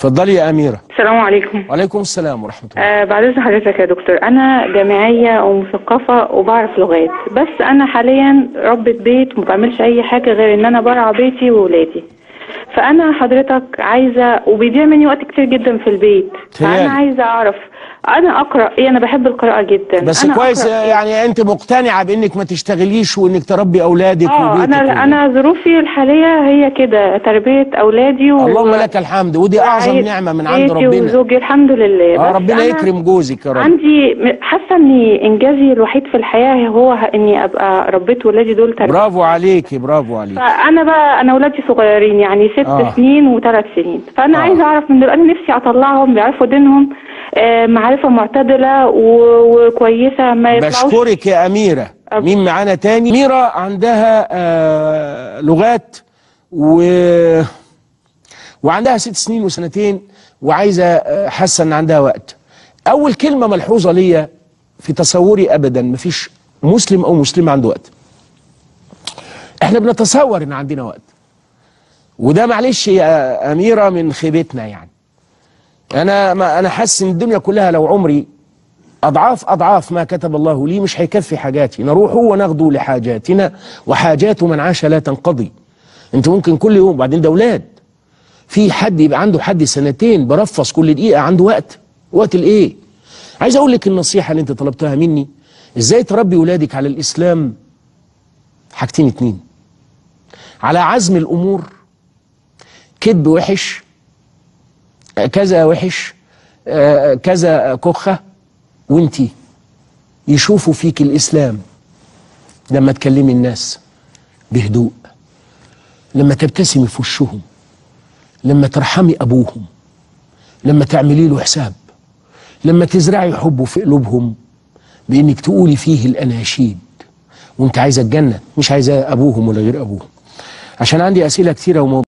اتفضلي يا اميره السلام عليكم وعليكم السلام ورحمه الله آه بعد اذن حضرتك يا دكتور انا جامعيه ومثقفه وبعرف لغات بس انا حاليا ربة بيت وما بعملش اي حاجه غير ان انا برعى بيتي وولادي فانا حضرتك عايزه وبيضيع مني وقت كتير جدا في البيت تهيألي. فانا عايزه اعرف انا اقرا ايه انا بحب القراءه جدا بس أنا كويس أقرأ إيه؟ يعني انت مقتنعه بانك ما تشتغليش وانك تربي اولادك اه وبيتك انا وبيتك. انا ظروفي الحاليه هي كده تربيه اولادي و... اللهم لك الحمد ودي اعظم وعيد نعمه من عند بيتي ربنا وزوجي الحمد لله اه بس ربنا أنا يكرم جوزك يا رب عندي م- حاسه ان انجازي الوحيد في الحياه هو ه- اني ابقى ربيت ولادي دول تربيه برافو عليكي برافو عليكي فانا بقى انا ولادي صغيرين يعني ست آه. سنين وثلاث سنين فانا آه. آه. عايزه اعرف من دلوقتي نفسي اطلعهم بيعرفوا دينهم آه معرفه معتدله و- وكويسه ما يطلعوش بشكرك يا أميرة مين معانا تاني أميرة عندها آه لغات و... وعندها ست سنين وسنتين وعايزة آه، حاسة أن عندها وقت أول كلمة ملحوظة ليا في تصوري أبدا مفيش مسلم أو مسلمة عنده وقت احنا بنتصور ان عندنا وقت وده معلش يا أميرة من خيبتنا يعني أنا ما أنا حاسس إن الدنيا كلها لو عمري أضعاف أضعاف ما كتب الله لي مش هيكفي حاجاتي نروح ونغدو لحاجاتنا وحاجات من عاش لا تنقضي أنت ممكن كل يوم بعدين ده أولاد في حد يبقى عنده حد سنتين برفص كل دقيقة عنده وقت وقت الإيه عايز أقول لك النصيحة اللي أنت طلبتها مني إزاي تربي ولادك على الإسلام حاجتين اتنين على عزم الأمور كذب وحش آه، كذا وحش آه، كذا كخة وانتي يشوفوا فيك الإسلام لما تكلمي الناس بهدوء لما تبتسمي في وشهم لما ترحمي أبوهم لما تعملي له حساب لما تزرعي حبه في قلوبهم بإنك تقولي فيه الأناشيد وانت عايزة الجنة مش عايزة أبوهم ولا غير أبوهم عشان عندي أسئلة كتيرة وموضوع